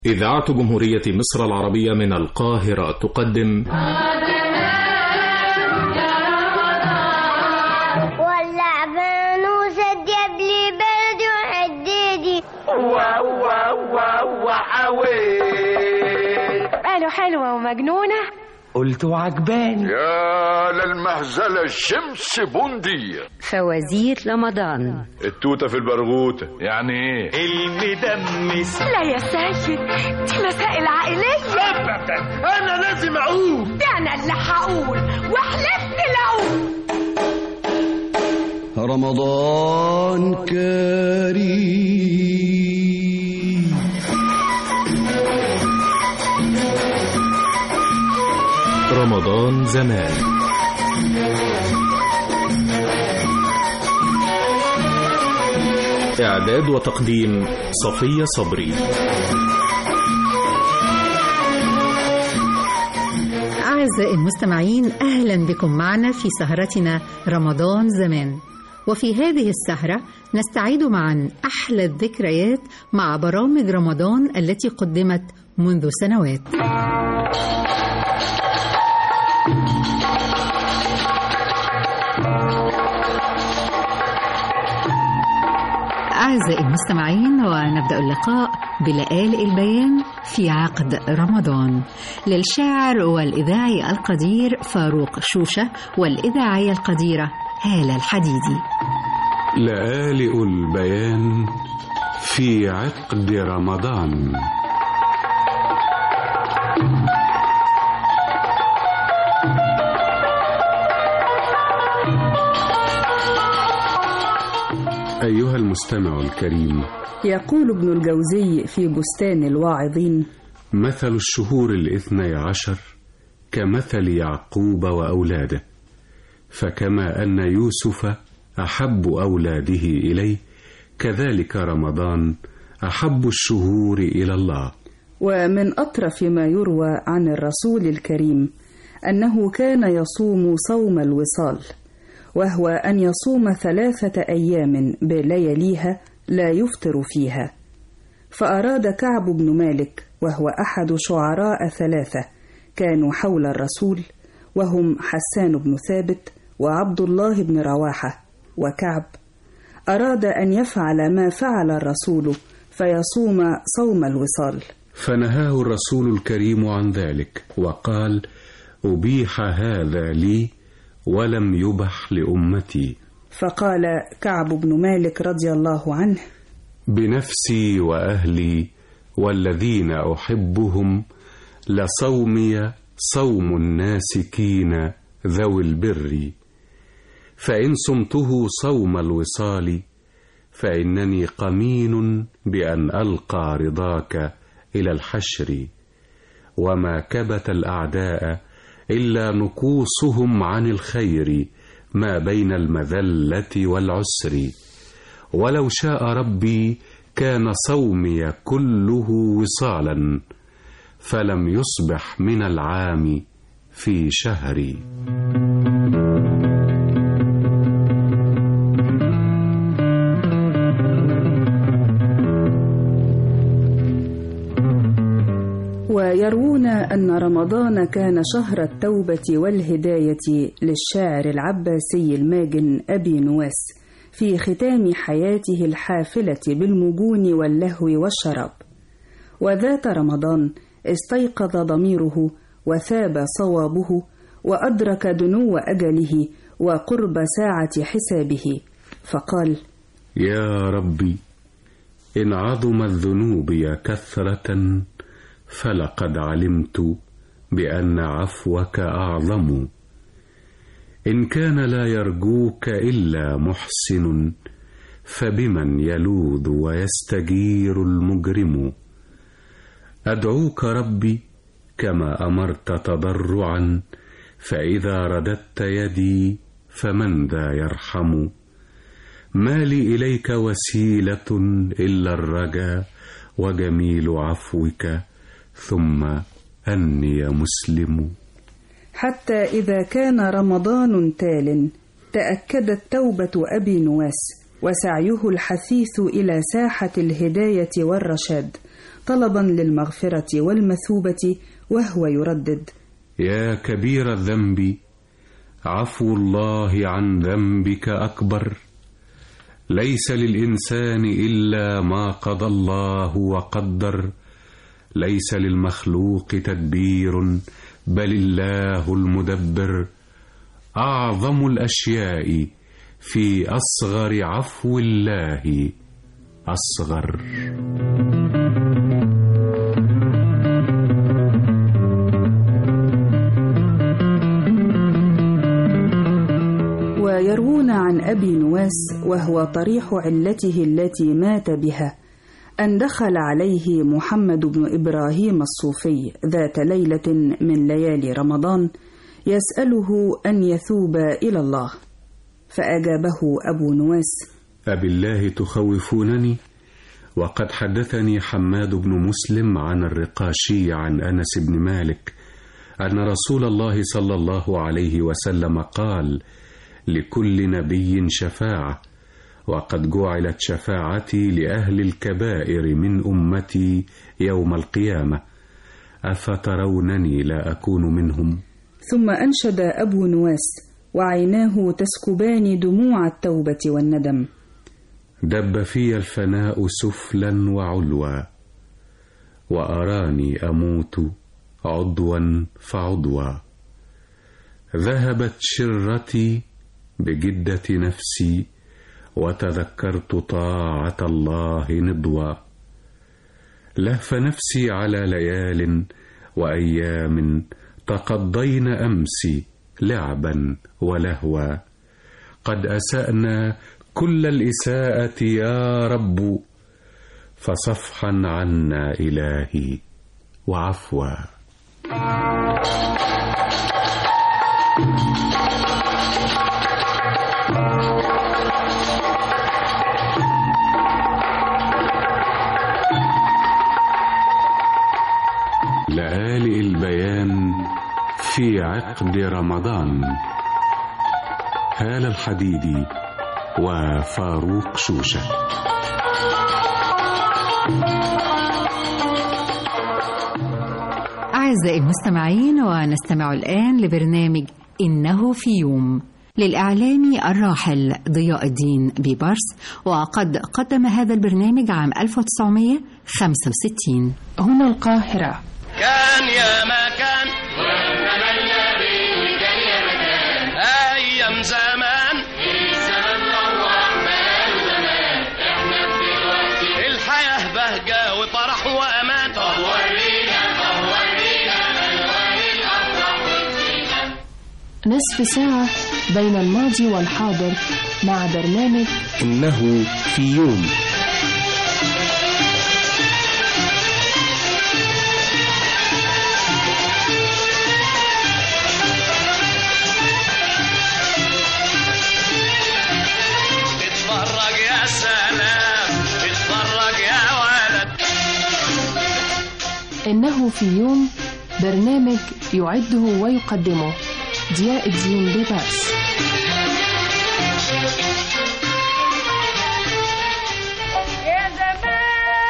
إذاعة جمهورية مصر العربية من القاهرة تقدم ولع فانوس الدب لي برد وحديدي واو واو واو حوي قالوا حلوة ومجنونة قلت وعجباني يا للمهزلة الشمس بندية فوازير رمضان التوتة في البرغوتة يعني ايه المدمس لا يا سيد دي مسائل عائلية انا لازم اقول ده أنا اللي هقول وحلفت لو رمضان كريم رمضان زمان إعداد وتقديم صفية صبري أعزائي المستمعين أهلا بكم معنا في سهرتنا رمضان زمان وفي هذه السهرة نستعيد معا أحلى الذكريات مع برامج رمضان التي قدمت منذ سنوات أعزائي المستمعين ونبدأ اللقاء بلآلئ البيان في عقد رمضان للشاعر والإذاعي القدير فاروق شوشة والإذاعية القديرة هالة الحديدي لآلئ البيان في عقد رمضان أيها المستمع الكريم يقول ابن الجوزي في بستان الواعظين مثل الشهور الاثني عشر كمثل يعقوب وأولاده فكما أن يوسف أحب أولاده إليه كذلك رمضان أحب الشهور إلى الله ومن أطرف ما يروى عن الرسول الكريم أنه كان يصوم صوم الوصال وهو أن يصوم ثلاثة أيام بلياليها لا يفطر فيها فأراد كعب بن مالك وهو أحد شعراء ثلاثة كانوا حول الرسول وهم حسان بن ثابت وعبد الله بن رواحة وكعب أراد أن يفعل ما فعل الرسول فيصوم صوم الوصال فنهاه الرسول الكريم عن ذلك وقال أبيح هذا لي ولم يبح لأمتي فقال كعب بن مالك رضي الله عنه بنفسي وأهلي والذين أحبهم لصومي صوم الناسكين ذوي البر فإن صمته صوم الوصال فإنني قمين بأن ألقى رضاك إلى الحشر وما كبت الأعداء إلا نقوصهم عن الخير ما بين المذلة والعسر ولو شاء ربي كان صومي كله وصالا فلم يصبح من العام في شهري ويروون أن رمضان كان شهر التوبة والهداية للشاعر العباسي الماجن أبي نواس في ختام حياته الحافلة بالمجون واللهو والشراب وذات رمضان استيقظ ضميره وثاب صوابه وأدرك دنو أجله وقرب ساعة حسابه فقال يا ربي إن عظمت ذنوبي كثرة فلقد علمت بأن عفوك أعظم إن كان لا يرجوك إلا محسن فبمن يلوذ ويستجير المجرم أدعوك ربي كما أمرت تضرعا فإذا رددت يدي فمن ذا يرحم ما لي إليك وسيلة إلا الرجا وجميل عفوك ثم أني مسلم حتى إذا كان رمضان تال تأكدت توبة أبي نواس وسعيه الحثيث إلى ساحة الهداية والرشاد طلبا للمغفرة والمثوبة وهو يردد يا كبير الذنب عفو الله عن ذنبك أكبر ليس للإنسان إلا ما قضى الله وقدر ليس للمخلوق تدبير بل الله المدبر أعظم الأشياء في أصغر عفو الله أصغر ويروون عن أبي نواس وهو طريح علته التي مات بها أن دخل عليه محمد بن إبراهيم الصوفي ذات ليلة من ليالي رمضان يسأله أن يثوب إلى الله فأجابه أبو نواس أبالله تخوفونني وقد حدثني حماد بن مسلم عن الرقاشي عن أنس بن مالك أن رسول الله صلى الله عليه وسلم قال لكل نبي شفاعة وقد جعلت شفاعتي لأهل الكبائر من أمتي يوم القيامة أفترونني لا أكون منهم ثم أنشد أبو نواس وعيناه تسكبان دموع التوبة والندم دب في الفناء سفلا وعلوا وأراني أموت عضوا فعضوا ذهبت شرتي بجدة نفسي وتذكرت طاعة الله نضوا لهف نفسي على ليال وأيام تقضين أمسي لعبا ولهوا قد أسأنا كل الإساءة يا رب فصفحا عنا إلهي وعفوا لآلئ البيان في عقد رمضان هال الحديدي وفاروق شوشة أعزائي المستمعين ونستمع الآن لبرنامج إنه في يوم للإعلامي الراحل ضياء الدين بيبرس وقد قدم هذا البرنامج عام 1965 هنا القاهرة كان يا ما كان أيام زمان الحياة بهجة وفرح وأمان طب ورينا طب ورينا ألوان الأفراح والزينة نصف ساعة بين الماضي والحاضر مع برنامج إنه في يوم اتفرج يا سلام اتفرج يا ولد إنه في يوم برنامج يعده ويقدمه ضياء الدين بيبرس يا زمان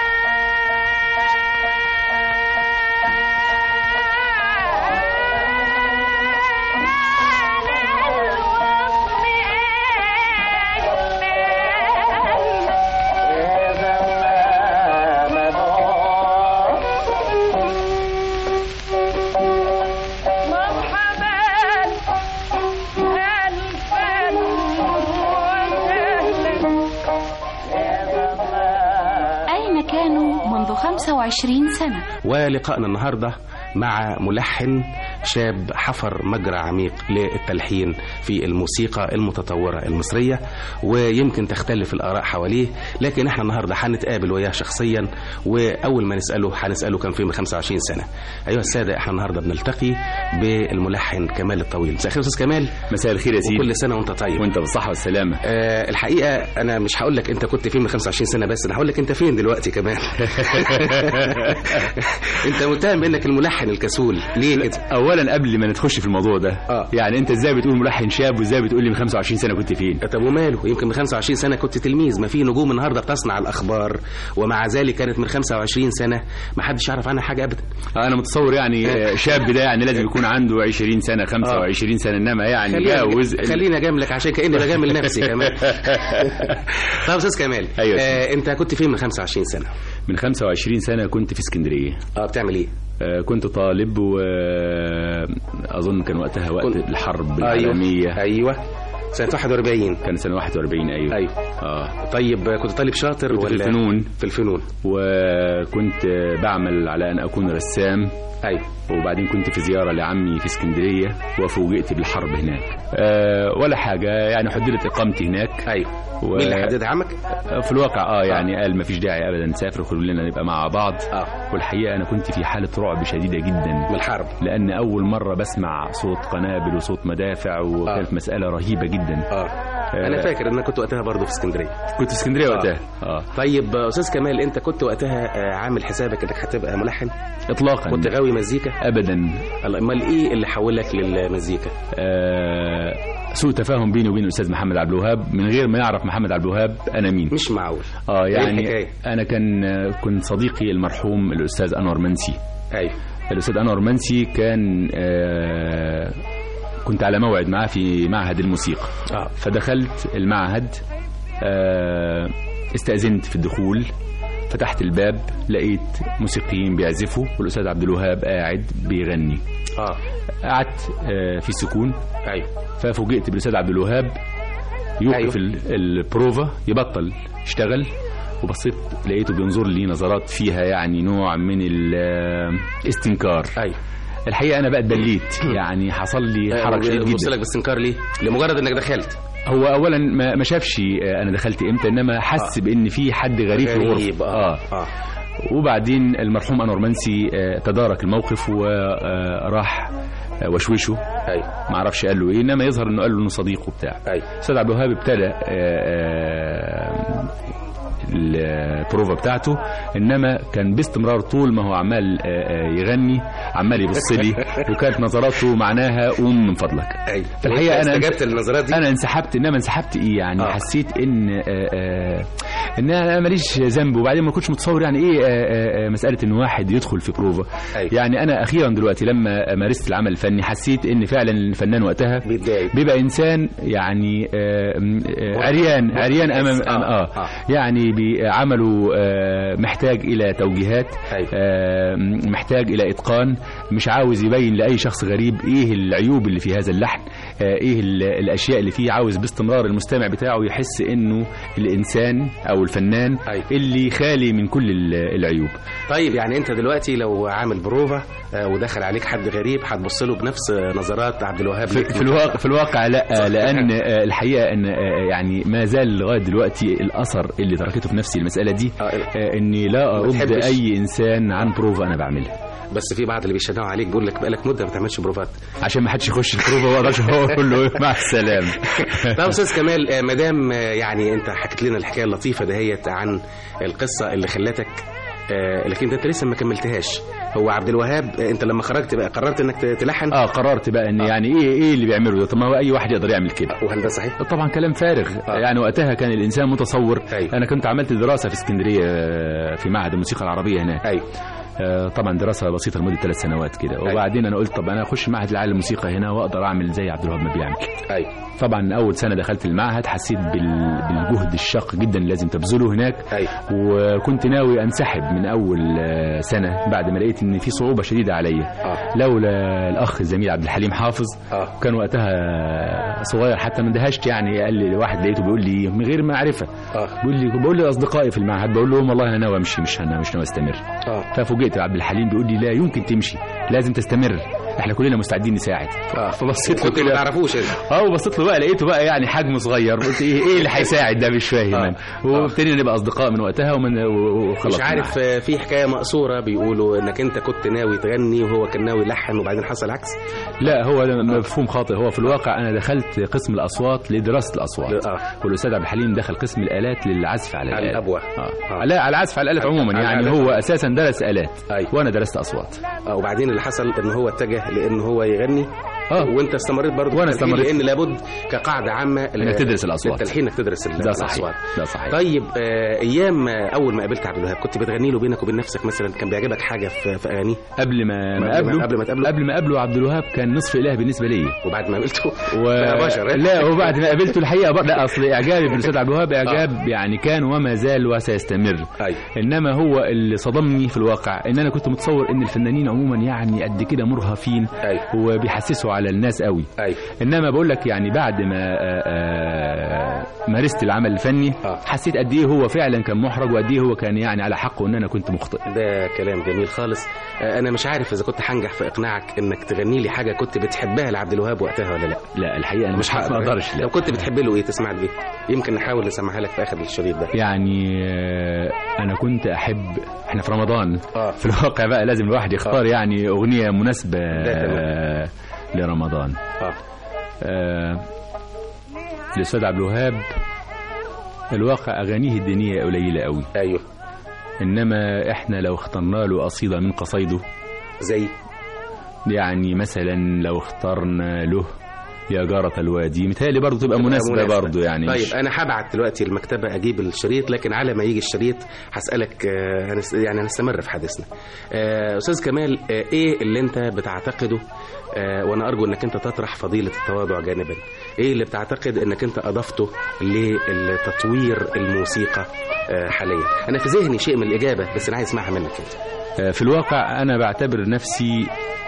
أين كانوا منذ 25 سنة؟ ولقائنا النهارده مع ملحن شاب حفر مجرى عميق للتلحين في الموسيقى المتطورة المصرية ويمكن تختلف الآراء حواليه لكن احنا النهاردة هنتقابل وياه شخصيا وأول ما نسأله هنسأله كان فيه من 25 سنة أيها السادة احنا النهاردة بنلتقي بالملحن كمال الطويل مساء الخير أستاذ كمال مساء الخير يا سيدي وكل سنة وأنت طيب وأنت بالصحة والسلامة آه الحقيقة أنا مش هقول لك أنت كنت فين من 25 سنة بس أنا هقول لك أنت فين دلوقتي كمان أنت متهم بأنك الملحن الكسول ليه كده؟ أولا اولا قبل ما نتخش في الموضوع ده آه. يعني انت ازاي بتقول ملحن شاب وازاي بتقول لي من 25 سنه كنت فين طب وماله يمكن من 25 سنه كنت تلميذ ما في نجوم النهارده بتصنع الاخبار ومع ذلك كانت من 25 سنه ما حدش يعرف عنها حاجه ابدا انا متصور يعني آه، شاب ده يعني لازم يكون عنده 20 سنه 25 سنه انما يعني خلينا جاوز خليني اجاملك عشان كاني بجامل نفسي كمان طب استاذ كمال أيوة. آه انت كنت فين من 25 سنه من 25 سنه كنت في اسكندريه اه بتعمل ايه آه، كنت طالب واظن كان وقتها وقت كنت- الحرب أيوة. العالميه ايوه سنه 41 كان سنه 41 ايوه ايوه اه طيب آه، كنت طالب شاطر كنت ولا في الفنون في الفنون وكنت بعمل على ان اكون رسام ايوه وبعدين كنت في زياره لعمي في اسكندريه وفوجئت بالحرب هناك أه ولا حاجه يعني حددت اقامتي هناك ايوه و... مين اللي حددها عمك في الواقع اه يعني قال ما فيش داعي ابدا نسافر كلنا نبقى مع بعض اه والحقيقه انا كنت في حاله رعب شديده جدا من الحرب لان اول مره بسمع صوت قنابل وصوت مدافع وكانت آه. مساله رهيبه جدا اه انا فاكر ان انا كنت وقتها برضه في اسكندريه كنت في اسكندريه آه. وقتها اه طيب آه، استاذ كمال انت كنت وقتها آه، عامل حسابك انك هتبقى ملحن اطلاقا كنت غاوي مزيكا ابدا امال ايه اللي حولك للمزيكا آه سوء تفاهم بيني وبين الاستاذ محمد عبد الوهاب من غير ما يعرف محمد عبد الوهاب انا مين مش معقول اه إيه يعني الحكاية؟ انا كان كنت صديقي المرحوم الاستاذ انور منسي ايوه الاستاذ انور منسي كان آه كنت على موعد معاه في معهد الموسيقى اه فدخلت المعهد آه استأذنت في الدخول فتحت الباب لقيت موسيقيين بيعزفوا والاستاذ عبد الوهاب قاعد بيغني اه قعدت آه في سكون ايوه ففوجئت بالاستاذ عبد الوهاب يوقف أيوه. أيوه. البروفا يبطل يشتغل وبصيت لقيته بينظر لي نظرات فيها يعني نوع من الاستنكار ايوه الحقيقه انا بقى اتبليت يعني حصل لي حرج شديد بص جدا لك باستنكار ليه لمجرد انك دخلت هو اولا ما ما شافش آه، انا دخلت امتى انما حس آه. بان في حد غريب في الغرفه غريب اه اه وبعدين المرحوم انور منسي آه، تدارك الموقف وراح وشوشه ايوه ما اعرفش قال له ايه انما يظهر انه قال له انه صديقه بتاع ايوه استاذ عبد الوهاب ابتدى آه، آه، البروفا بتاعته انما كان باستمرار طول ما هو عمال آه، آه، يغني عمال يبص لي وكانت نظراته معناها قوم من فضلك ايوه في الحقيقه انا استجبت للنظرات دي انا انسحبت انما انسحبت ايه يعني آه. آه. حسيت ان آه آه ان انا ماليش ذنب وبعدين ما كنتش متصور يعني ايه آه آه مساله ان واحد يدخل في بروفا أيوة. يعني انا اخيرا دلوقتي لما مارست العمل الفني حسيت ان فعلا الفنان وقتها بيتضايق بيبقى انسان يعني آه آه عريان عريان امام آه. آه, آه. آه يعني بعمله آه محتاج الى توجيهات أيوة. آه محتاج الى اتقان مش عاوز يبين لاي شخص غريب ايه العيوب اللي في هذا اللحن آه ايه ال- الاشياء اللي فيه عاوز باستمرار المستمع بتاعه يحس انه الانسان او الفنان أيوة. اللي خالي من كل ال- العيوب طيب يعني انت دلوقتي لو عامل بروفا آه، ودخل عليك حد غريب هتبص له بنفس نظرات عبد الوهاب في, ليك في الواقع في الواقع لا لان آه، الحقيقه ان آه، يعني ما زال لغايه دلوقتي الاثر اللي تركته في نفسي المساله دي آه، آه، اني لا ارد تحبش. اي انسان عن بروفا انا بعملها بس في بعض اللي بيشجعوا عليك بيقول لك بقالك مده ما تعملش بروفات عشان ما حدش يخش البروفا ما اقدرش اقول له مع السلامه طب استاذ كمال آه، مدام آه، يعني انت حكيت لنا الحكايه اللطيفه دهيت عن القصه اللي خلتك آه، لكن انت لسه ما كملتهاش هو عبد الوهاب آه، انت لما خرجت بقى قررت انك ت- تلحن اه قررت بقى ان يعني ايه ايه اللي بيعمله ده طب ما هو اي واحد يقدر يعمل كده وهل ده صحيح طبعا كلام فارغ آه. يعني وقتها كان الانسان متصور أيوة. انا كنت عملت دراسه في اسكندريه آه، في معهد الموسيقى العربيه هناك ايوه آه، طبعا دراسه بسيطه لمده ثلاث سنوات كده وبعدين انا قلت طب انا اخش معهد العالي الموسيقى هنا واقدر اعمل زي عبد الوهاب ما بيعمل ايوه طبعا اول سنه دخلت المعهد حسيت بال- بالجهد الشاق جدا اللي لازم تبذله هناك ايوه وكنت ناوي انسحب من اول آه، سنه بعد ما لقيت ان في صعوبه شديده عليا اه لولا الاخ الزميل عبد الحليم حافظ اه كان وقتها صغير حتى ما اندهشت يعني قال لي واحد لقيته بيقول لي من غير معرفه اه بيقول لي بقول لي اصدقائي في المعهد بقول لهم والله انا ناوي امشي مش انا مش ناوي استمر اه ففوجئت بعبد الحليم بيقول لي لا يمكن تمشي لازم تستمر احنا كلنا مستعدين نساعد اه فبصيت له كنت ما كده تعرفوش انت اه وبصيت له بقى لقيته بقى يعني حجمه صغير قلت ايه ايه اللي هيساعد ده مش فاهم آه. انا وابتدينا نبقى اصدقاء من وقتها ومن و- وخلاص مش عارف آه، في حكايه مقصوره بيقولوا انك انت كنت ناوي تغني وهو كان ناوي يلحن وبعدين حصل عكس لا هو ده مفهوم خاطئ هو في الواقع انا دخلت قسم الاصوات لدراسه الاصوات اه والاستاذ عبد الحليم دخل قسم الالات للعزف على على الالات الابوه آه. لا على العزف على الالات عموما على يعني الآلات. هو اساسا درس الات أيوة. وانا درست اصوات آه، وبعدين اللي حصل ان هو اتجه لان هو يغني اه وانت استمريت برضه وأنا في التلحين استمريت. لان لابد كقاعده عامه إنك تدرس الأصوات. التلحين انك تدرس ال- ده صحيح الاصوات ده صحيح طيب آه، ايام آه، اول ما قابلت عبد الوهاب كنت بتغني له بينك وبين نفسك مثلا كان بيعجبك حاجه في في اغانيه قبل ما ما قبل ما- قابله قبل ما تقابله؟ قبل ما قابله عبد الوهاب كان نصف اله بالنسبه لي وبعد ما قابلته و... بقى بشر إيه؟ لا وبعد ما قابلته الحقيقه بقى لا اصل اعجابي بالاستاذ عبد الوهاب اعجاب يعني كان وما زال وسيستمر أي. انما هو اللي صدمني في الواقع ان انا كنت متصور ان الفنانين عموما يعني قد كده مرهفين أي. وبيحسسوا على الناس قوي أي. انما بقول لك يعني بعد ما آه، آه، مارست العمل الفني حسيت قد ايه هو فعلا كان محرج وقد ايه هو كان يعني على حقه ان انا كنت مخطئ ده كلام جميل خالص آه، انا مش عارف اذا كنت هنجح في اقناعك انك تغني لي حاجه كنت بتحبها لعبد الوهاب وقتها ولا لا لا الحقيقه انا مش ما اقدرش لا لو كنت بتحب له ايه تسمع له ايه يمكن نحاول نسمعها لك في اخر الشريط ده يعني آه، انا كنت احب احنا في رمضان آه. في الواقع بقى لازم الواحد يختار يعني اغنيه مناسبه ده تمام. آه، لرمضان اه آه، الاستاذ عبد الوهاب الواقع اغانيه الدينيه قليله قوي ايوه انما احنا لو اخترنا له قصيده من قصايده زي يعني مثلا لو اخترنا له يا جارة الوادي متهيألي برضه تبقى مناسبة برضه يعني طيب مش- انا هبعت دلوقتي المكتبه اجيب الشريط لكن على ما يجي الشريط هسالك آه، هنس- يعني هنستمر في حديثنا آه، استاذ كمال آه، ايه اللي انت بتعتقده آه، وانا ارجو انك انت تطرح فضيله التواضع جانبا ايه اللي بتعتقد انك انت اضفته لتطوير الموسيقى آه، حاليا انا في ذهني شيء من الاجابه بس انا عايز اسمعها منك انت آه، في الواقع أنا بعتبر نفسي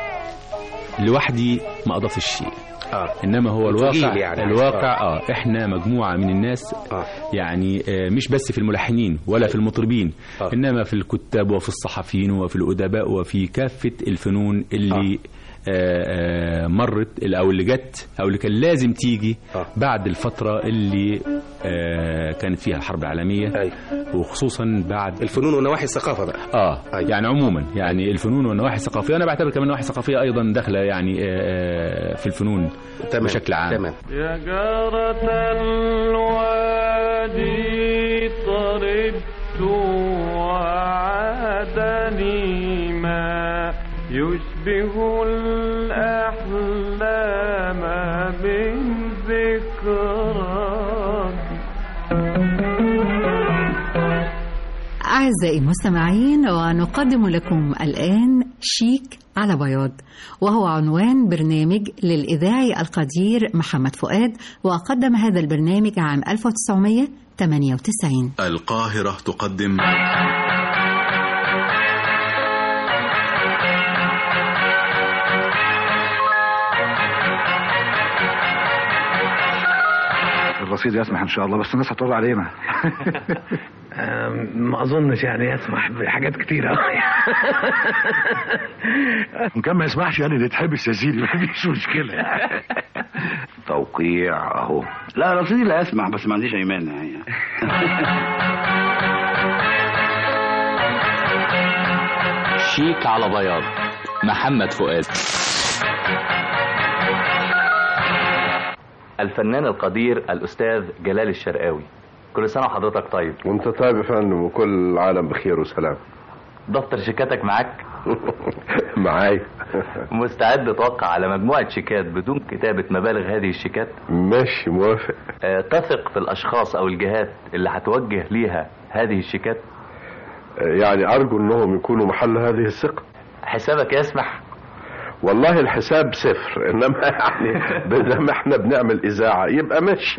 لوحدي ما أضافش شيء آه. انما هو وتجيل الواقع يعني. الواقع اه احنا مجموعه من الناس آه. يعني آه مش بس في الملحنين ولا في المطربين انما في الكتاب وفي الصحفيين وفي الادباء وفي كافه الفنون اللي آه آه مرت او اللي جت او اللي كان لازم تيجي بعد الفتره اللي آه كانت فيها الحرب العالميه وخصوصا بعد الفنون ونواحي الثقافه بقى اه يعني عموما يعني الفنون والنواحي الثقافيه انا بعتبر كمان النواحي الثقافيه ايضا داخله يعني آه آه في الفنون تمام. بشكل عام تمام يا جارة الوادي طربت وعادني ما يشبه الأحلام من ذكراك أعزائي المستمعين ونقدم لكم الآن شيك على بياض وهو عنوان برنامج للإذاعي القدير محمد فؤاد وقدم هذا البرنامج عام 1998 القاهرة تقدم الرصيد يسمح ان شاء الله بس الناس هتقول علينا ما اظنش يعني يسمح بحاجات كتيره ان كان ما يسمحش يعني اللي يتحبس يا سيدي مفيش مشكله توقيع اهو لا رصيدي لا اسمع بس ما عنديش اي مانع يعني شيك على بياض محمد فؤاد الفنان القدير الأستاذ جلال الشرقاوي كل سنة وحضرتك طيب وانت طيب يا فندم وكل العالم بخير وسلام دفتر شيكاتك معاك معايا مستعد توقع على مجموعة شيكات بدون كتابة مبالغ هذه الشيكات ماشي موافق آه، تثق في الأشخاص أو الجهات اللي هتوجه ليها هذه الشيكات يعني ارجو انهم يكونوا محل هذه الثقة حسابك يسمح والله الحساب صفر انما يعني بدل احنا بنعمل اذاعة يبقى ماشي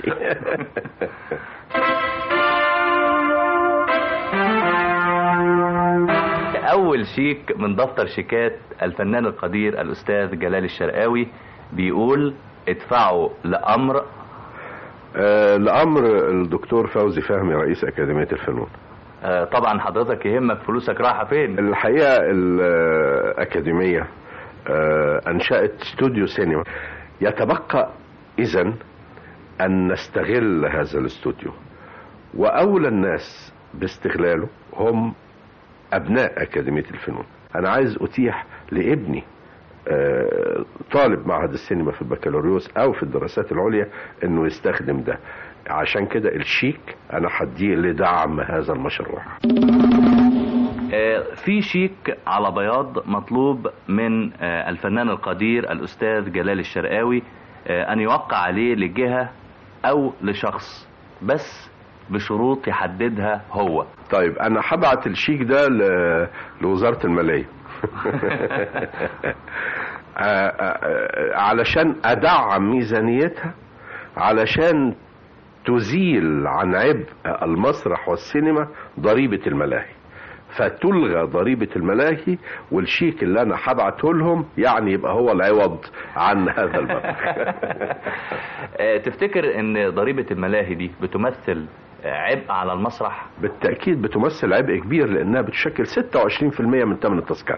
أول شيك من دفتر شيكات الفنان القدير الأستاذ جلال الشرقاوي بيقول ادفعوا لأمر آه، لامر الدكتور فوزي فهمي رئيس اكاديمية الفنون آه، طبعا حضرتك يهمك فلوسك رايحة فين الحقيقة الأكاديمية آه، أنشأت استوديو سينما يتبقى إذا أن نستغل هذا الاستوديو وأولى الناس باستغلاله هم أبناء أكاديمية الفنون أنا عايز أتيح لابني آه، طالب معهد السينما في البكالوريوس أو في الدراسات العليا أنه يستخدم ده عشان كده الشيك أنا هديه لدعم هذا المشروع آه، في شيك على بياض مطلوب من آه، الفنان القدير الأستاذ جلال الشرقاوي آه، أن يوقع عليه لجهة أو لشخص بس بشروط يحددها هو طيب انا هبعت الشيك ده ل- لوزاره الماليه آه، آه، آه، علشان ادعم ميزانيتها علشان تزيل عن عبء المسرح والسينما ضريبه الملاهي فتلغى ضريبة الملاهي والشيك اللي انا هبعته لهم يعني يبقى هو العوض عن هذا المبلغ آه، تفتكر أن ضريبة الملاهي دي بتمثل آه، عبء على المسرح بالتأكيد بتمثل عبء كبير لأنها بتشكل 26% من ثمن التذكرة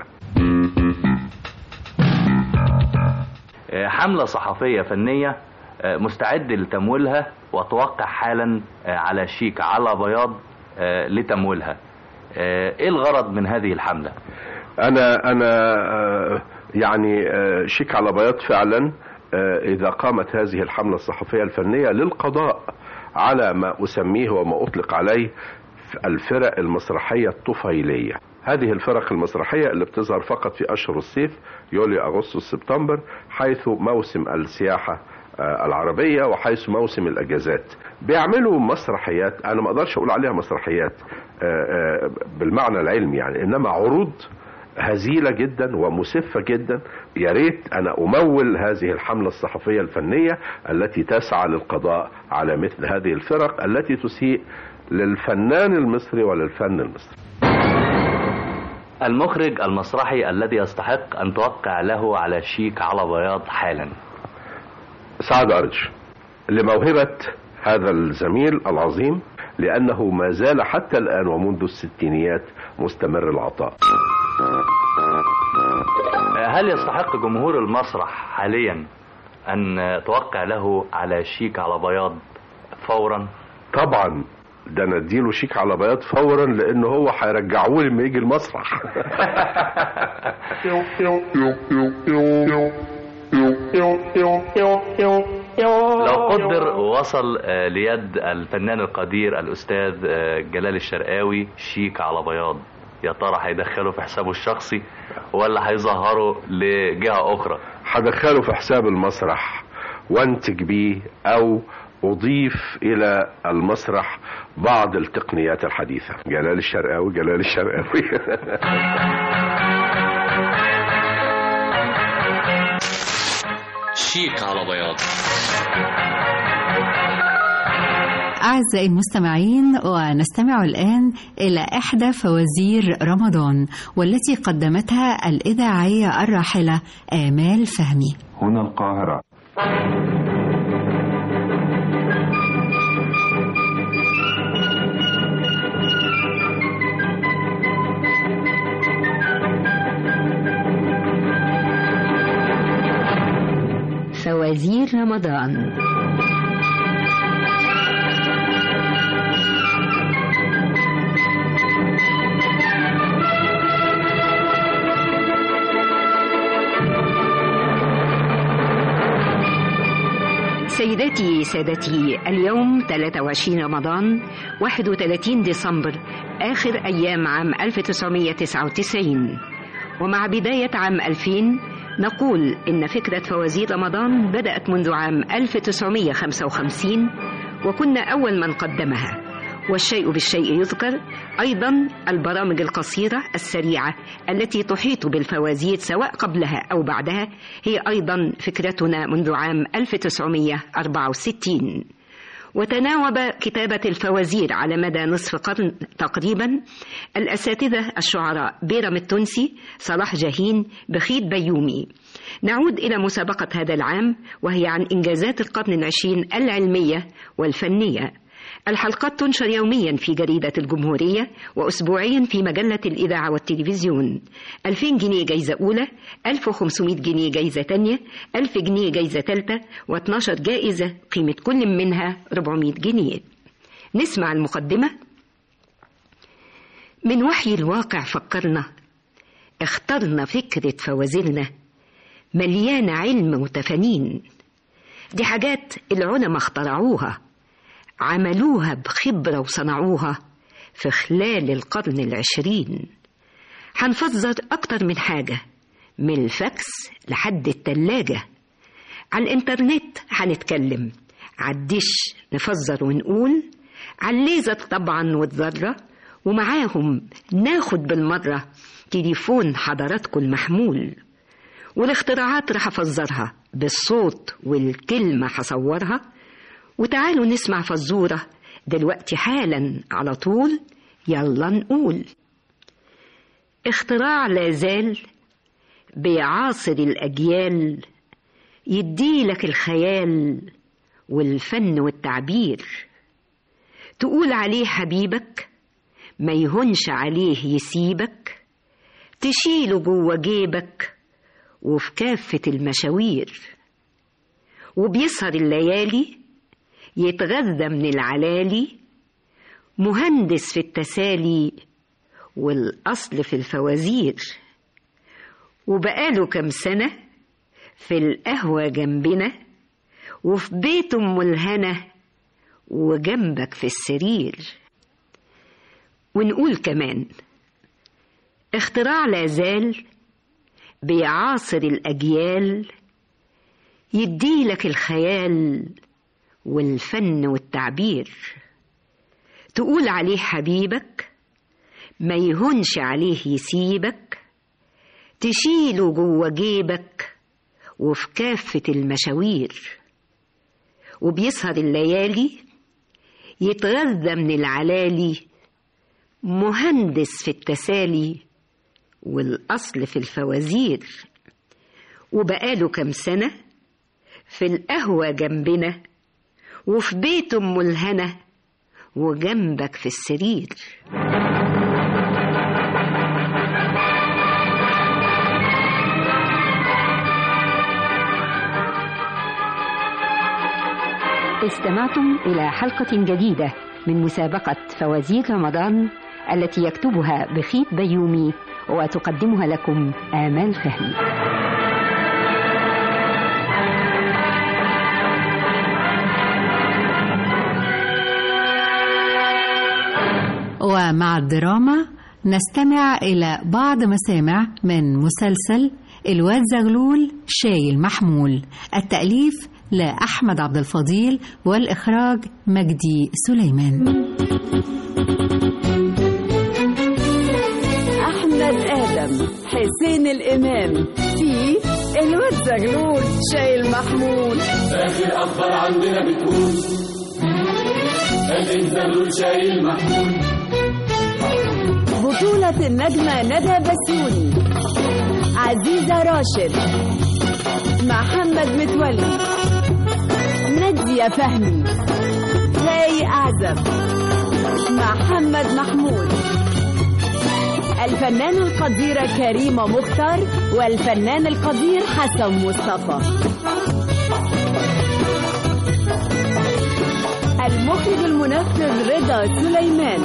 آه، حملة صحفية فنية آه، مستعد لتمويلها وتوقع حالا آه، على شيك على بياض آه، لتمويلها آه، ايه الغرض من هذه الحملة أنا أنا آه، يعني آه، شيك على بياض فعلا آه، إذا قامت هذه الحملة الصحفية الفنية للقضاء على ما أسميه وما أطلق عليه الفرق المسرحية الطفيلية هذه الفرق المسرحية اللي بتظهر فقط في أشهر الصيف يوليو أغسطس سبتمبر حيث موسم السياحة آه، العربية وحيث موسم الأجازات بيعملوا مسرحيات أنا ما أقدرش أقول عليها مسرحيات آه، آه، بالمعنى العلمي يعني إنما عروض هزيلة جدا ومسفة جدا يا ريت أنا أمول هذه الحملة الصحفية الفنية التي تسعى للقضاء على مثل هذه الفرق التي تسيء للفنان المصري وللفن المصري المخرج المسرحي الذي يستحق أن توقع له على شيك على بياض حالا سعد أرج لموهبة هذا الزميل العظيم لأنه ما زال حتى الآن ومنذ الستينيات مستمر العطاء آه، هل يستحق جمهور المسرح حاليا أن آه، توقع له على شيك على بياض فورا طبعا ده انا اديله شيك على بياض فورا لان هو هيرجعوه لما يجي المسرح لو قدر وصل آه، ليد الفنان القدير الأستاذ آه، جلال الشرقاوي شيك على بياض يا ترى هيدخله في حسابه الشخصي ولا هيظهره لجهة أخرى هدخله في حساب المسرح وانتج بيه او اضيف الى المسرح بعض التقنيات الحديثة جلال الشرقاوي جلال الشرقاوي شيك على بياض أعزائي المستمعين ونستمع الآن إلى إحدى فوازير رمضان والتي قدمتها الإذاعية الراحلة آمال فهمي هنا القاهرة فوازير رمضان سيداتي سادتي اليوم 23 رمضان 31 ديسمبر آخر أيام عام 1999 ومع بداية عام 2000 نقول إن فكرة فوازير رمضان بدأت منذ عام 1955 وكنا أول من قدمها والشيء بالشيء يذكر أيضا البرامج القصيرة السريعة التي تحيط بالفوازير سواء قبلها أو بعدها هي أيضا فكرتنا منذ عام 1964 وتناوب كتابة الفوازير على مدى نصف قرن تقريبا الأساتذة الشعراء بيرم التونسي صلاح جاهين بخيت بيومي نعود إلى مسابقة هذا العام وهي عن إنجازات القرن العشرين العلمية والفنية الحلقات تنشر يوميا في جريدة الجمهورية وأسبوعيا في مجلة الإذاعة والتلفزيون 2000 جنيه جايزة أولى 1500 جنيه جايزة تانية 1000 جنيه جايزة تالتة و12 جائزة قيمة كل منها 400 جنيه نسمع المقدمة من وحي الواقع فكرنا اخترنا فكرة فوازيرنا مليانة علم وتفانين دي حاجات العلماء اخترعوها عملوها بخبرة وصنعوها في خلال القرن العشرين هنفزر أكتر من حاجة من الفاكس لحد التلاجة على الإنترنت هنتكلم عالدش نفزر ونقول على الليزر طبعا والذرة ومعاهم ناخد بالمرة تليفون حضراتكم المحمول والاختراعات رح أفزرها بالصوت والكلمة هصورها وتعالوا نسمع فزورة دلوقتي حالا على طول يلا نقول اختراع لا زال بيعاصر الأجيال يديلك الخيال والفن والتعبير تقول عليه حبيبك ما يهونش عليه يسيبك تشيله جوه جيبك وفي كافة المشاوير وبيسهر الليالي يتغذى من العلالي مهندس في التسالي والأصل في الفوازير وبقاله كم سنة في القهوة جنبنا وفي بيت أم الهنا وجنبك في السرير ونقول كمان اختراع لا زال بيعاصر الأجيال يديلك الخيال والفن والتعبير تقول عليه حبيبك ما يهونش عليه يسيبك تشيله جوه جيبك وفي كافة المشاوير وبيسهر الليالي يتغذى من العلالي مهندس في التسالي والأصل في الفوازير وبقاله كم سنة في القهوة جنبنا وفي بيت أم الهنا وجنبك في السرير استمعتم إلى حلقة جديدة من مسابقة فوازير رمضان التي يكتبها بخيت بيومي وتقدمها لكم آمال فهمي ومع الدراما نستمع إلى بعض مسامع من مسلسل الواد زغلول شاي المحمول التأليف لأحمد عبد الفضيل والإخراج مجدي سليمان أحمد آدم حسين الإمام في الواد زغلول شاي المحمول آخر أخبار عندنا بتقول الإنزال شاي المحمول بطولة النجمة ندى بسيوني عزيزة راشد محمد متولي نادية فهمي زي أعزب محمد محمود الفنانة القديرة كريمة مختار والفنان القدير حسن مصطفى المخرج المنفذ رضا سليمان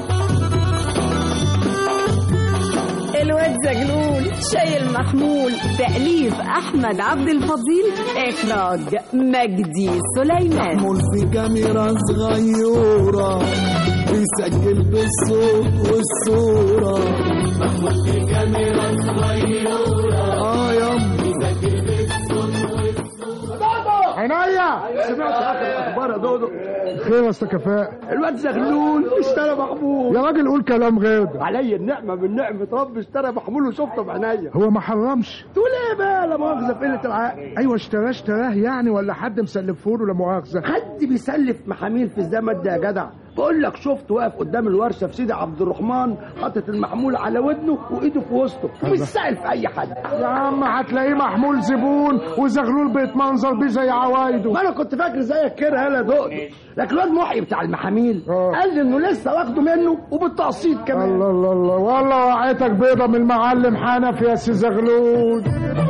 الواد زغلول شاي المحمول تأليف أحمد عبد الفضيل إخراج مجدي سليمان محمول في كاميرا صغيرة بيسجل بالصوت والصورة محمول في كاميرا صغيرة اه يما بيسجل بالصوت والصورة عينيا سمعت اخر الاخبار يا دودو خير يا استاذ كفاء الواد زغلول اشترى محمول يا راجل قول كلام غير ده عليا النعمه من نعمه رب اشترى محمول وشفته بعينيا هو ما حرمش تقول ايه بقى لا مؤاخذه في قله العقل ايوه اشتراه اشتراه يعني ولا حد مسلفه له لا مؤاخذه حد بيسلف محاميل في الزمن ده يا جدع بقول لك شفت واقف قدام الورشه في سيدي عبد الرحمن حاطط المحمول على ودنه وايده في وسطه مش سائل في اي حد يا عم هتلاقيه محمول زبون وزغلول بيتمنظر بيه زي عوايده ما انا كنت فاكر زيك كده هلا دقت لكن الواد محي بتاع المحاميل قال لي انه لسه واخده منه وبالتقسيط كمان الله الله الله والله وقعتك بيضه من المعلم حنفي يا سي زغلول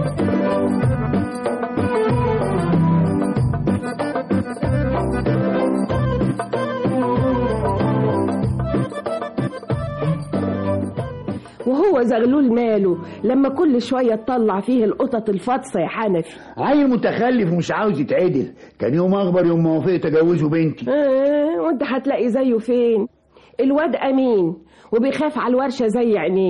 وهو زغلول ماله لما كل شوية تطلع فيه القطط الفاطسة يا حنفي عيل متخلف ومش عاوز يتعدل كان يوم اخبر يوم ما وافقت اجوزه بنتي آه وانت هتلاقي زيه فين الواد أمين وبيخاف على الورشة زي عينيه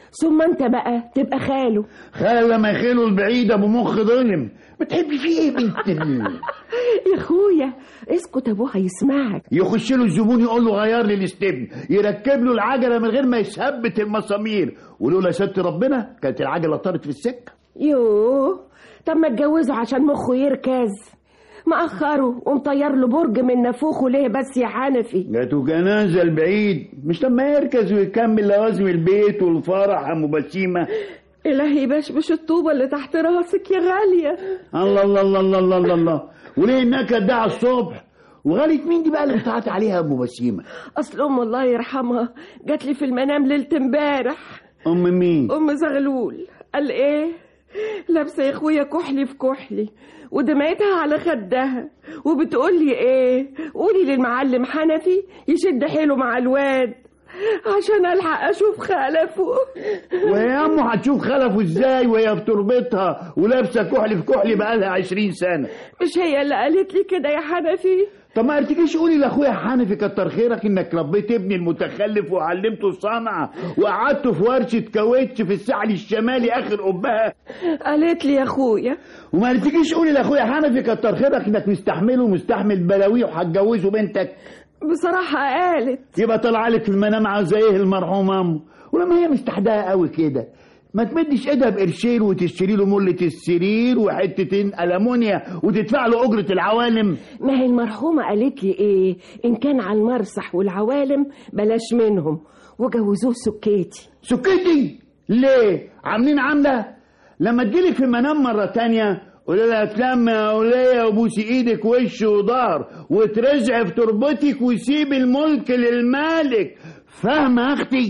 ثم انت بقى تبقى خاله خال لما يخيله البعيد ابو مخ ظلم بتحبي فيه ايه بنت ال- يا اخويا اسكت ابوه هيسمعك يخش له الزبون يقول له غير لي الاستبن يركب له العجله من غير ما يثبت المسامير ولولا ست ربنا كانت العجله طارت في السكه يوه طب ما اتجوزه عشان مخه يركز مأخره ومطير له برج من نافوخه ليه بس يا حنفي جاته جنازه البعيد مش لما يركز ويكمل لوازم البيت والفرح ام بسيمه إلهي يبشبش الطوبة اللي تحت راسك يا غالية الله الله الله الله الله الله, الله. وليه النكد ده على الصبح وغالية مين دي بقى اللي بتاعت عليها ام بسيمه أصل أم الله يرحمها جات لي في المنام ليلة امبارح ام مين أم زغلول قال إيه لابسة يا أخويا كحلي في كحلي ودمعتها على خدها وبتقول لي إيه قولي للمعلم حنفي يشد حيله مع الواد عشان ألحق أشوف خلفه ويا امه هتشوف خلفه ازاي وهي في تربتها ولابسه كحل في كحل بقالها عشرين سنه مش هي اللي قالت لي كده يا حنفي طب ما قلتليش قولي لاخويا حنفي كتر خيرك انك ربيت ابني المتخلف وعلمته الصنعه وقعدته في ورشه كاوتش في الساحل الشمالي اخر قبها قالت لي يا أخويا وما قلتليش قولي لاخويا حنفي كتر خيرك انك مستحمله ومستحمل بلاويه وهتجوزه بنتك بصراحة قالت يبقى طلع لك في المنام عاوزه ايه المرحومه امه ولما هي مستحداها قوي كده ما تمدش ايدها بقرشين وتشتري له ملة السرير وحتتين ألمونيا وتدفع له أجرة العوالم ما هي المرحومة قالت لي ايه ان كان على المرسح والعوالم بلاش منهم وجوزوه سكيتي سكتي ليه عاملين عاملة لما تجيلك في المنام مرة تانية قولي لها تلم يا ولية وبوسي ايدك وش وظهر وترجع في تربتك وسيب الملك للمالك فاهمة يا اختي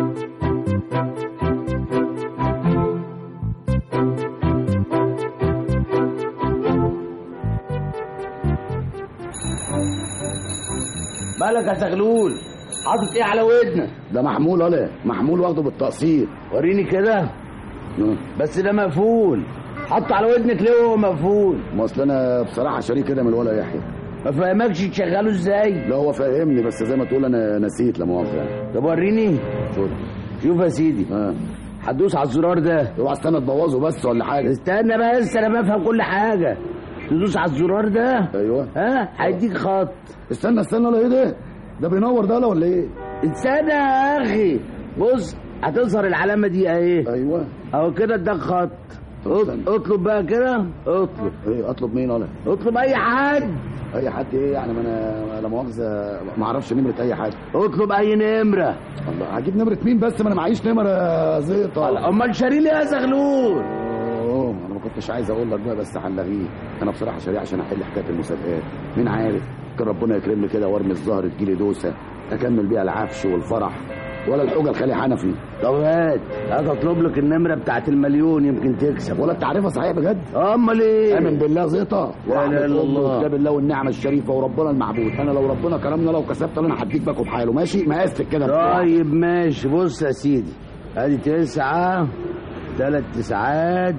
مالك يا زغلول حاطط ايه على ودنك ده محمول ولا محمول واخده بالتقسيط وريني كده بس ده مقفول حط على ودنك ليه وهو مقفول ما اصل انا بصراحه شاريه كده من الولا يحيى ما فهمكش تشغله ازاي لا هو فاهمني بس زي ما تقول انا نسيت لا مؤاخذه يعني طب وريني شوف يا سيدي هتدوس على الزرار ده اوعى استنى تبوظه بس ولا حاجه استنى بس انا بفهم كل حاجه تدوس على الزرار ده ايوه ها هيديك خط استنى استنى ولا ايه ده ده بينور ده ولا ايه استنى يا اخي بص هتظهر العلامه دي اهي ايوه اهو كده اداك خط اط- اطلب بقى كده اطلب ايه اطلب مين ولا اطلب اي حد اي حد ايه يعني ما انا لا مؤاخذه ما اعرفش نمره اي حد اطلب اي نمره الله هجيب نمره مين بس ما انا معيش نمره زيطه امال شاري لي يا زغلول اوه انا ما كنتش عايز اقول لك بقى بس هنلغيه انا بصراحه شاريه عشان احل حكايه المسابقات مين عارف كان ربنا يكرمني كده وارمي الزهر تجيلي دوسه اكمل بيها العفش والفرح ولا الحوجه الخالي حنفي طب هات هات اطلب لك النمره بتاعت المليون يمكن تكسب ولا انت عارفها صحيح بجد امال ايه امن بالله زيطه لا اله الا الله كتاب الله والنعمه الشريفه وربنا المعبود انا لو ربنا كرمنا لو كسبت انا هديك باكو بحاله ماشي مقاسك كده طيب ماشي بص يا سيدي ادي تسعة ثلاث تسعات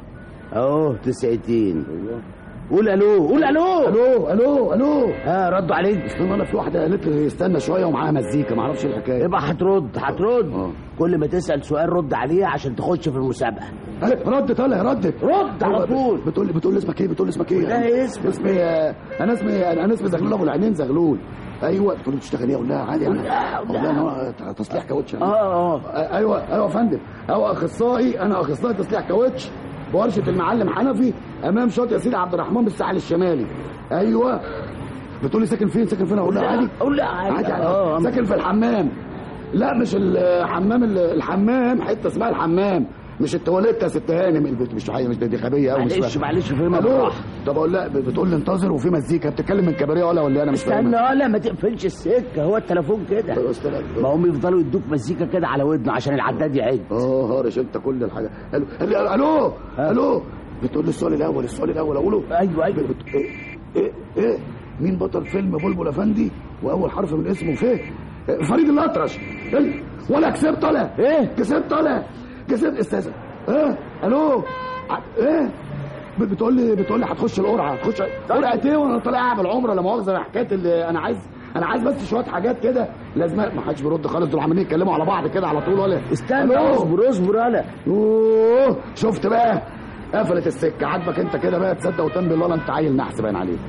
اهو تسعتين قول الو قول الو الو الو الو ها ردوا عليك استنى انا في واحده قالت لي استنى شويه ومعاها مزيكا ما اعرفش الحكايه يبقى هترد هترد كل ما تسال سؤال رد عليه عشان تخش في المسابقه رد طالع ردت رد على طول بتقول لي بتقول لي اسمك ايه بتقول لي اسمك ايه لا اسمك اسمي انا اسمي انا اسمي زغلول ابو العينين زغلول ايوه تقول لي بتشتغل ايه اقول لها عادي انا اقول لها انا تصليح كاوتش اه اه ايوه ايوه يا فندم هو اخصائي انا اخصائي تصليح كاوتش بورشه المعلم حنفي امام شاطئ سيدي عبد الرحمن بالساحل الشمالي ايوه بتقول لي ساكن فين ساكن فين اقول لها عادي اقول لها عادي عادي, عادي. اه ساكن في الحمام لا مش الحمام الحمام حته اسمها الحمام مش التواليت يا ست هانم البيت مش حاجه مش دي غبيه قوي معلش معلش فهمها الو بالراحه طب اقول لا بتقول لي انتظر وفي مزيكا بتتكلم من كباريه ولا ولا انا مش فاهم استنى ولا ما تقفلش السكه هو التليفون كده ما هم يفضلوا يدوك مزيكا كده على ودنه عشان العداد يعد اه هارش انت كل الحاجه الو الو الو, الو. بتقول لي السؤال الاول السؤال الاول اقوله ايوه ايوه بت... ايه ايه ايه مين بطل فيلم بلبل افندي واول حرف من اسمه فيه إيه؟ فريد الاطرش إيه؟ ولا كسبت ولا ايه كسبت ولا كسبت استاذ ايه الو ع- ايه ب- بتقول لي بتقول لي هتخش القرعه هتخش قرعه ايه وانا طالع اعمل عمره لا مؤاخذه حكايه اللي انا عايز انا عايز بس شويه حاجات كده لازم ما حدش بيرد خالص دول عمالين يتكلموا على بعض كده على طول ولا استنى اصبر اصبر انا يوه شفت بقى قفلت السكه عاجبك انت كده بقى تصدق وتنبي الله انت عيل نحس باين عليك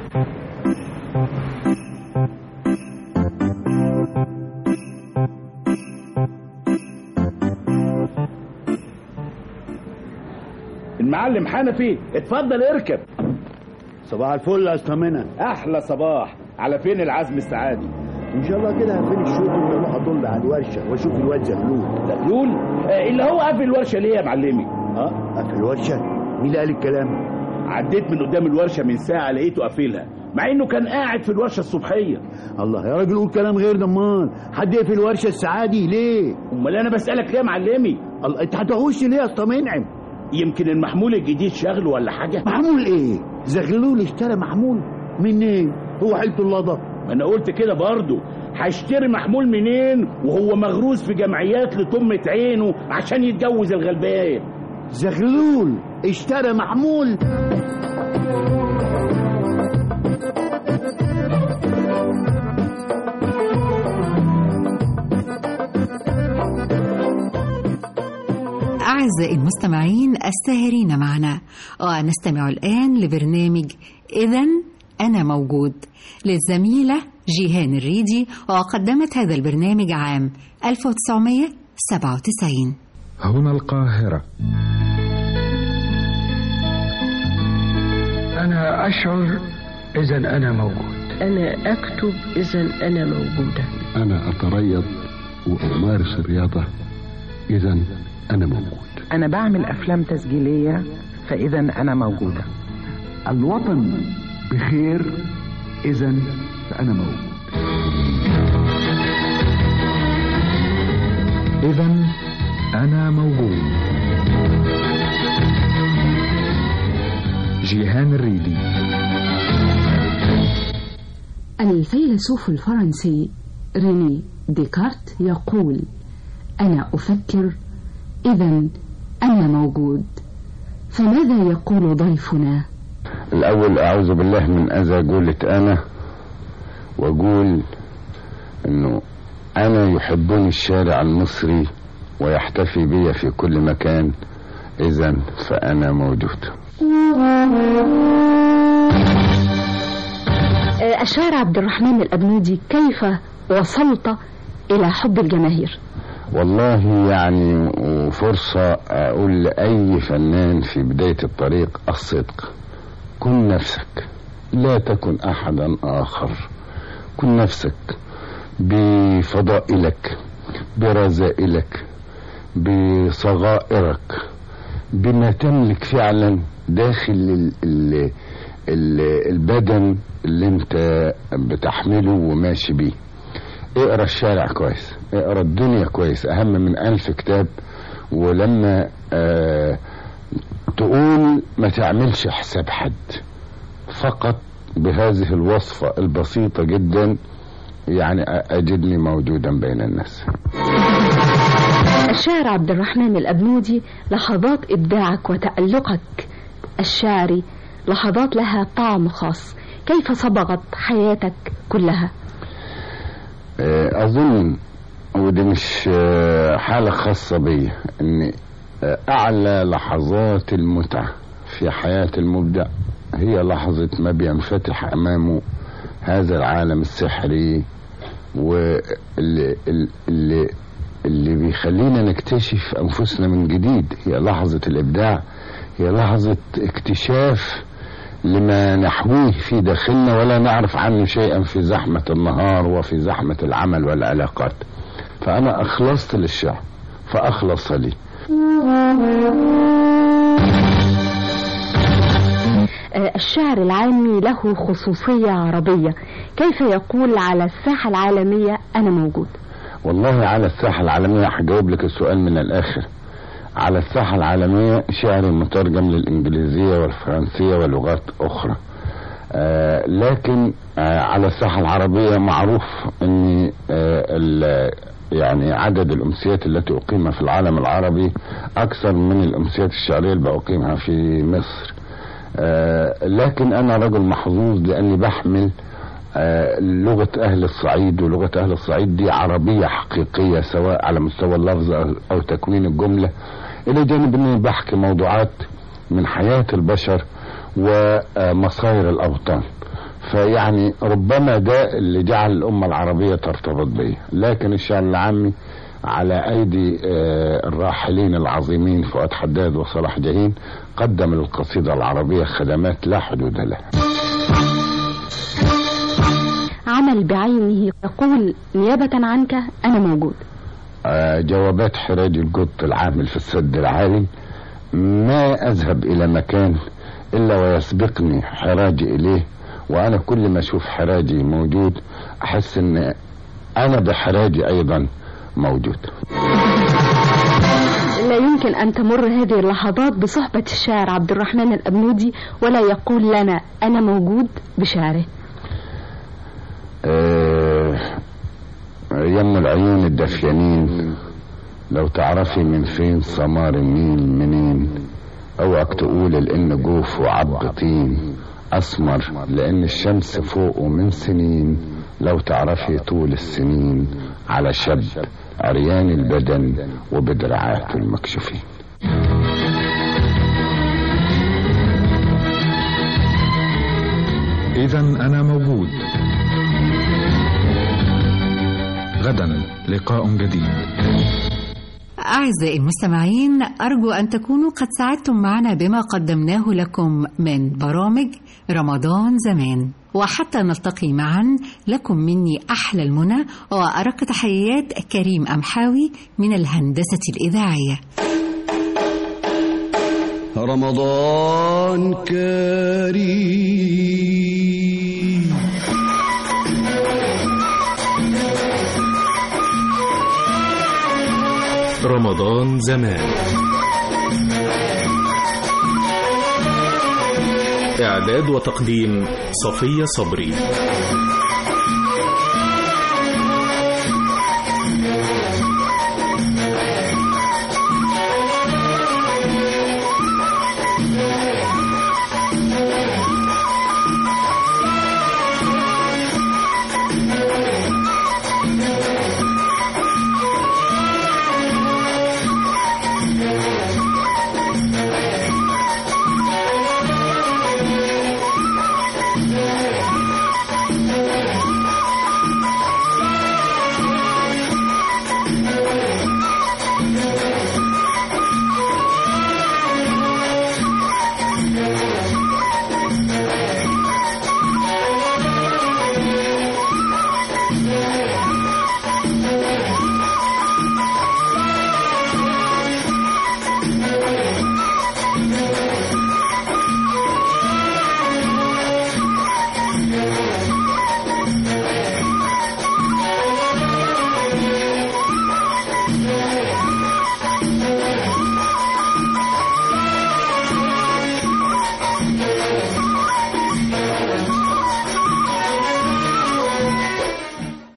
المعلم حنفي اتفضل اركب صباح الفل يا استمنة احلى صباح على فين العزم السعادي ان شاء الله كده هفين الشوط اللي اروح اطل على الورشه واشوف الواد زغلول زغلول آه اللي هو قافل الورشه ليه يا معلمي اه قافل الورشه مين اللي قال الكلام عديت من قدام الورشه من ساعه لقيته قافلها مع انه كان قاعد في الورشه الصبحيه الله يا راجل قول كلام غير ضمان حد يقفل الورشه السعادي ليه امال انا بسالك ليه يا معلمي الله انت هتغش ليه يا اسطى منعم يمكن المحمول الجديد شغله ولا حاجه محمول ايه زغلول اشترى محمول منين هو حيلته اللضا ما انا قلت كده برضه هيشتري محمول منين وهو مغروز في جمعيات لطمة عينه عشان يتجوز الغلبان زغلول اشترى محمول أعزائي المستمعين الساهرين معنا ونستمع الآن لبرنامج إذا أنا موجود للزميلة جيهان الريدي وقدمت هذا البرنامج عام 1997 هنا القاهرة أنا أشعر إذا أنا موجود أنا أكتب إذا أنا موجودة أنا أتريض وأمارس الرياضة إذا أنا موجود أنا بعمل أفلام تسجيلية فإذا أنا موجودة الوطن بخير إذا فأنا موجود إذا أنا موجود جيهان الريدي الفيلسوف الفرنسي ريني ديكارت يقول أنا أفكر إذا أنا موجود فماذا يقول ضيفنا؟ الأول أعوذ بالله من أذى قولة أنا وأقول إنه أنا يحبني الشارع المصري ويحتفي بي في كل مكان إذا فأنا موجود الشاعر عبد الرحمن الأبنودي كيف وصلت إلى حب الجماهير؟ والله يعني فرصة أقول لأي فنان في بداية الطريق الصدق كن نفسك لا تكن أحدا آخر كن نفسك بفضائلك برذائلك بصغائرك بما تملك فعلا داخل ال ال ال البدن اللي انت بتحمله وماشي بيه اقرا الشارع كويس اقرا الدنيا كويس اهم من الف كتاب ولما آه تقول ما تعملش حساب حد فقط بهذه الوصفة البسيطة جدا يعني أجدني موجودا بين الناس الشاعر عبد الرحمن الأبنودي لحظات إبداعك وتألقك الشعري لحظات لها طعم خاص كيف صبغت حياتك كلها أظن ودي مش حالة خاصة بي أن أعلى لحظات المتعة في حياة المبدع هي لحظة ما بينفتح أمامه هذا العالم السحري واللي اللي اللي بيخلينا نكتشف أنفسنا من جديد هي لحظة الإبداع هي لحظة اكتشاف لما نحويه في داخلنا ولا نعرف عنه شيئا في زحمة النهار وفي زحمة العمل والعلاقات فأنا أخلصت للشعر فأخلص لي الشعر العامي له خصوصية عربية كيف يقول على الساحة العالمية أنا موجود والله على الساحة العالمية هجاوب لك السؤال من الآخر على الساحة العالمية شعري مترجم للإنجليزية والفرنسية ولغات أخرى آه لكن آه على الساحة العربية معروف أن آه يعني عدد الأمسيات التي أقيمها في العالم العربي أكثر من الأمسيات الشعرية اللي بأقيمها في مصر آه لكن أنا رجل محظوظ لأني بحمل آه، لغة أهل الصعيد ولغة أهل الصعيد دي عربية حقيقية سواء على مستوى اللفظ أو- أو تكوين الجملة إلى جانب أني بحكي موضوعات من حياة البشر ومصاير الأوطان فيعني ربما ده اللي جعل الأمة العربية ترتبط بيه لكن الشعر العامي على أيدي آه، الراحلين العظيمين فؤاد حداد وصلاح جاهين قدم للقصيدة العربية خدمات لا حدود لها عمل بعينه يقول نيابة عنك أنا موجود آه، جوابات حراج القط العامل في السد العالي ما أذهب إلى مكان إلا ويسبقني حراجي إليه وأنا كل ما أشوف حراجي موجود أحس أن أنا بحراجي أيضا موجود لا يمكن أن تمر هذه اللحظات بصحبة الشاعر عبد الرحمن الأبنودي ولا يقول لنا أنا موجود بشعره آه، يم العيون الدفيانين لو تعرفي من فين سمار النيل منين اوعك تقول الان جوف وعب طين اسمر لان الشمس فوقه من سنين لو تعرفي طول السنين على شاب عريان البدن وبدرعاته المكشوفين إذا أنا موجود غدا لقاء جديد أعزائي المستمعين أرجو أن تكونوا قد سعدتم معنا بما قدمناه لكم من برامج رمضان زمان وحتى نلتقي معا لكم مني أحلى المنى وأرق تحيات كريم أمحاوي من الهندسة الإذاعية رمضان كريم رمضان زمان إعداد وتقديم صفية صبري